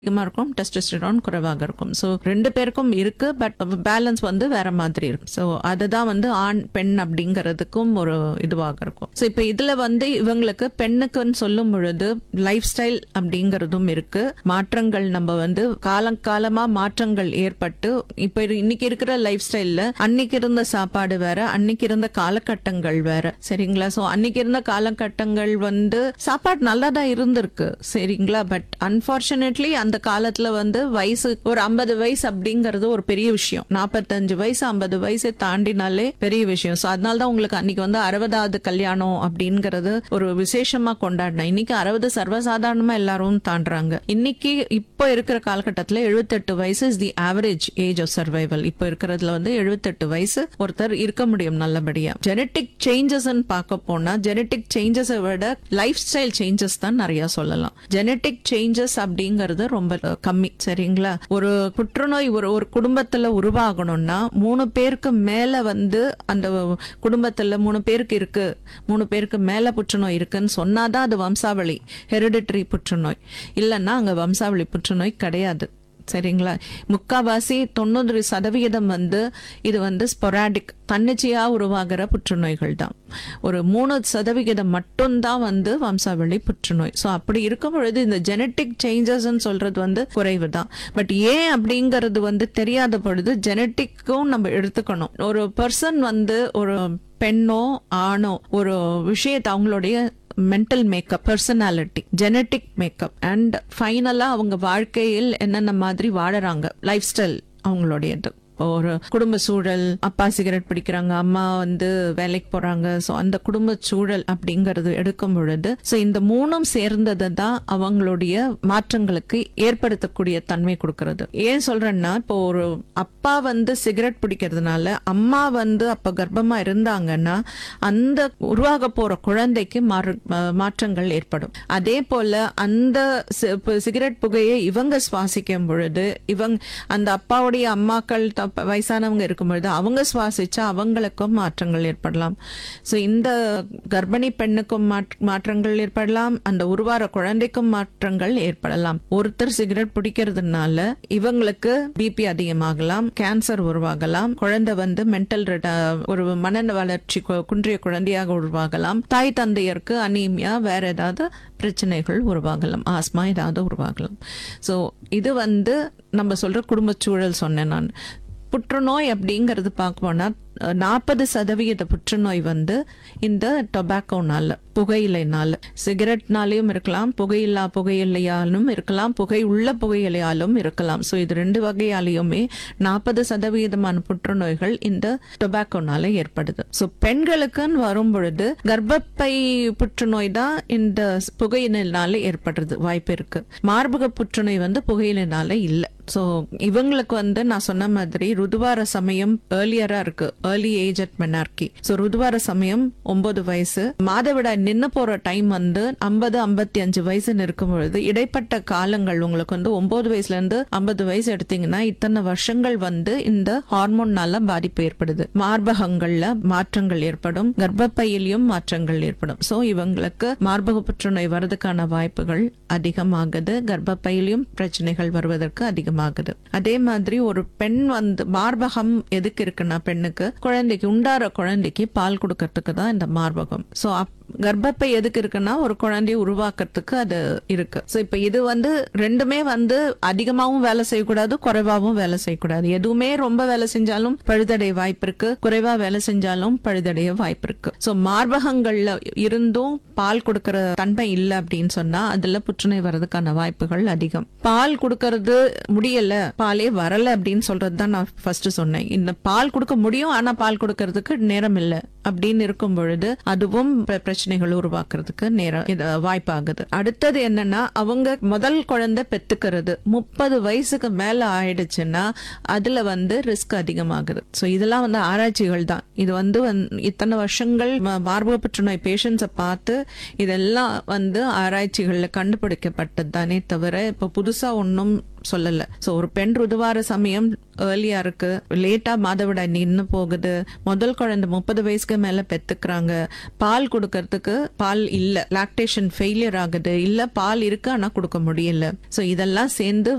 அதிகமா இருக்கும் டெஸ்டோஸ்டிரான் குறைவாக இருக்கும் ஸோ ரெண்டு பேருக்கும் இருக்கு பட் பேலன்ஸ் வந்து வேற மாதிரி இருக்கும் ஸோ அதுதான் வந்து ஆண் பெண் அப்படிங்கிறதுக்கும் ஒரு இதுவாக இருக்கும் ஸோ இப்போ இதுல வந்து இவங்களுக்கு பெண்ணுக்குன்னு சொல்லும் பொழுது லைஃப் ஸ்டைல் அப்படிங்கிறதும் இருக்கு மாற்றங்கள் நம்ம வந்து காலங்காலமா மாற்றங்கள் ஏற்பட்டு இப்போ இரு- இன்னைக்கு இருக்கிற லைஃப் ஸ்டைல்ல அன்னைக்கு இருந்த சாப்பாடு வேற அன்னைக்கு இருந்த காலகட்டங்கள் வேற சரிங்களா ஸோ அன்னைக்கு இருந்த காலகட்டங்கள் வந்து சாப்பாடு நல்லா தான் இருந்திருக்கு சரிங்களா பட் அன்பார்ச்சுனேட்லி அந்த காலத்துல வந்து வயசு ஒரு ஐம்பது வயசு அப்படிங்கறது ஒரு பெரிய விஷயம் நாற்பத்தஞ்சு வயசு ஐம்பது வயசை தாண்டினாலே பெரிய விஷயம் ஸோ அதனால தான் உங்களுக்கு அன்னைக்கு வந்து அறுபதாவது கல்யாணம் அப்படிங்கறது ஒரு விசேஷமா கொண்டாடினேன் இன்னைக்கு அறுபது சர்வசாதாரணமா எல்லாரும் தாண்டுறாங்க இன்னைக்கு இப்போ இருக்கிற காலகட்டத்தில் எழுபத்தெட்டு வயசு is the average age of survival இப்போ இருக்கிறதுல வந்து எழுபத்தெட்டு வயசு ஒருத்தர் இருக்க முடியும் நல்லபடியா ஜெனட்டிக் சேஞ்சஸ் பார்க்க போனா ஜெனட்டிக் சேஞ்சஸை விட லைஃப் ஸ்டைல் சேஞ்சஸ் தான் நிறைய சொல்லலாம் ஜெனட்டிக் சேஞ்சஸ் அப்படிங்கிறது ரொம்ப அஹ், கம்மி சரிங்களா ஒரு புற்றுநோய் ஒரு ஒரு குடும்பத்துல உருவாகணும்னா மூணு பேருக்கு மேல வந்து அந்த குடும்பத்துல மூணு பேருக்கு இருக்கு மூணு பேருக்கு மேல புற்றுநோய் இருக்குன்னு சொன்னாதான் அது வம்சாவளி ஹெரிடிட்டரி புற்றுநோய் இல்லைன்னா அங்க வம்சாவளி புற்றுநோய் கிடையாது சரிங்களா முக்காவாசி தொண்ணூறு சதவிகிதம் வந்து இது வந்து ஸ்பொராடிக் தன்னிச்சையா உருவாகிற புற்றுநோய்கள் தான் ஒரு மூணு சதவிகிதம் மட்டும்தான் வந்து வம்சாவளி புற்றுநோய் ஸோ அப்படி இருக்கும் பொழுது இந்த ஜெனட்டிக் சேஞ்சஸ்ன்னு சொல்றது வந்து குறைவு தான் பட் ஏன் அப்படிங்கிறது வந்து தெரியாத பொழுது ஜெனட்டிக்கும் நம்ம எடுத்துக்கணும் ஒரு பர்சன் வந்து ஒரு பெண்ணோ ஆணோ ஒரு விஷயத்தை அவங்களுடைய mental makeup personality genetic makeup and ஃபைனலா அவங்க வாழ்க்கையில் என்னென்ன மாதிரி வாழறாங்க லைஃப் ஸ்டைல் அவங்களுடையது ஒரு குடும்ப சூழல் அப்பா சிகரெட் பிடிக்கிறாங்க அம்மா வந்து வேலைக்கு போறாங்க ஸோ அந்த குடும்ப சூழல் அப்படிங்கறது எடுக்கும் பொழுது ஸோ இந்த மூணும் சேர்ந்தது தான் அவங்களுடைய மாற்றங்களுக்கு ஏற்படுத்தக்கூடிய தன்மை கொடுக்கறது ஏன் சொல்றேன்னா இப்போ ஒரு அப்பா வந்து சிகரெட் பிடிக்கிறதுனால அம்மா வந்து அப்ப கர்ப்பமா இருந்தாங்கன்னா அந்த உருவாக போற குழந்தைக்கு மாறு- மா- மாற்றங்கள் ஏற்படும் அதே போல அந்த சி- இப்ப சிகரெட் புகையை இவங்க சுவாசிக்கும் பொழுது இவங்க அந்த அப்பாவுடைய அம்மாக்கள் தப்ப- வயசானவங்க இருக்கும் பொழுது அவங்க சுவாசிச்சா அவங்களுக்கும் மாற்றங்கள் ஏற்படலாம் சோ இந்த கர்ப்பிணி பெண்ணுக்கும் மாற்ற- மாற்றங்கள் ஏற்படலாம் அந்த உருவார குழந்தைக்கும் மாற்றங்கள் ஏற்படலாம் ஒருத்தர் சிகரெட் பிடிக்கிறதுனால இவங்களுக்கு பிபி அதிகமாகலாம் கேன்சர் உருவாகலாம் குழந்தை வந்து மென்டல் ஒரு மன வளர்ச்சி கு- குன்றிய குழந்தையாக உருவாகலாம் தாய் தந்தையருக்கு அனீமியா வேற ஏதாவது பிரச்சனைகள் உருவாகலாம் ஆஸ்மா ஏதாவது உருவாகலாம் ஸோ இது வந்து நம்ம சொல்ற குடும்பச் சூழல் சொன்னேன் நான் புற்றுநோய் அப்படிங்கிறது பார்க்க போனா நாற்பது சதவிகித புற்றுநோய் வந்து இந்த டொபாக்கோனால புகையிலைனால சிகரெட்னாலையும் இருக்கலாம் புகையில்லா புகையிலையாலும் இருக்கலாம் புகை உள்ள புகையிலையாலும் இருக்கலாம் ஸோ இது ரெண்டு வகையாலையுமே நாற்பது சதவிகிதமான புற்றுநோய்கள் இந்த டொபாக்கோனால ஏற்படுது ஸோ பெண்களுக்குன்னு வரும் பொழுது கர்ப்பப்பை புற்றுநோய் தான் இந்த புகையினால ஏற்படுறது வாய்ப்பு இருக்கு மார்பக புற்றுநோய் வந்து புகையினால இல்லை ஸோ இவங்களுக்கு வந்து நான் சொன்ன மாதிரி ருதுவார சமயம் ஏர்லியரா இருக்கு early age at menarche so ருதுவார சமயம் ஒன்பது வயசு மாதவிடாய் நின்னு போற டைம் வந்து ஐம்பது ஐம்பத்தி அஞ்சு வயசுன்னு இருக்கும் பொழுது இடைப்பட்ட காலங்கள் உங்களுக்கு வந்து ஒன்பது வயசுல இருந்து ஐம்பது வயசு எடுத்தீங்கன்னா இத்தனை வருஷங்கள் வந்து இந்த ஹார்மோன்னால பாதிப்பு ஏற்படுது மார்பகங்கள்ல மாற்றங்கள் ஏற்படும் கர்ப்பப்பையிலையும் மாற்றங்கள் ஏற்படும் ஸோ இவங்களுக்கு மார்பக புற்றுநோய் வர்றதுக்கான வாய்ப்புகள் அதிகமாகுது கர்ப்பப்பையிலையும் பிரச்சனைகள் வருவதற்கு அதிகமாகுது அதே மாதிரி ஒரு பெண் வந்து மார்பகம் எதுக்கு இருக்குன்னா பெண்ணுக்கு குழந்தைக்கு உண்டார குழந்தைக்கு பால் கொடுக்கறதுக்கு தான் இந்த மார்பகம் ஸோ கர்ப்பப்பை எதுக்கு இருக்குன்னா ஒரு குழந்தையை உருவாக்குறதுக்கு அது இருக்கு ஸோ இப்போ இது வந்து ரெண்டுமே வந்து அதிகமாகவும் வேலை செய்யக்கூடாது குறைவாகவும் வேலை செய்யக்கூடாது எதுவுமே ரொம்ப வேலை செஞ்சாலும் பழுதடைய வாய்ப்பு இருக்கு குறைவா வேலை செஞ்சாலும் பழுதடைய வாய்ப்பு இருக்கு ஸோ மார்பகங்கள்ல இருந்தும் பால் கொடுக்கற தன்மை இல்லை அப்படின்னு சொன்னா அதுல புற்றுநோய் வர்றதுக்கான வாய்ப்புகள் அதிகம் பால் கொடுக்கறது முடியல பாலே வரல அப்படின்னு சொல்றது தான் நான் ஃபர்ஸ்ட் சொன்னேன் இந்த பால் கொடுக்க முடியும் ஆனா பால் கொடுக்கறதுக்கு நேரம் இல்லை அப்படின்னு இருக்கும் பொழுது அதுவும் பிர- பிரச்சனைகள் உருவாக்குறதுக்கு நேரம் இது வாய்ப்பாகுது அடுத்தது என்னன்னா அவங்க முதல் குழந்தை பெத்துக்கிறது முப்பது வயசுக்கு மேல ஆயிடுச்சுன்னா அதுல வந்து ரிஸ்க் அதிகமாகுது சோ இதெல்லாம் வந்து ஆராய்ச்சிகள் தான் இது வந்து வந்து இத்தனை வருஷங்கள் ம- மார்பக புற்றுநோய் பேஷண்ட்ஸை பார்த்து இதெல்லாம் வந்து ஆராய்ச்சிகள்ல கண்டுபிடிக்கப்பட்டது தானே தவிர இப்ப புதுசா ஒன்றும் சொல்லல சோ ஒரு பெண் ருதுவார சமயம் ஏர்லியா இருக்கு லேட்டா மாதவிடாய் நின்னு போகுது முதல் குழந்தை முப்பது வயசுக்கு மேல பெத்துக்கிறாங்க பால் கொடுக்கறதுக்கு பால் இல்ல லாக்டேஷன் ஃபெயிலியர் ஆகுது இல்ல பால் இருக்கு ஆனா கொடுக்க முடியல சோ இதெல்லாம் சேர்ந்து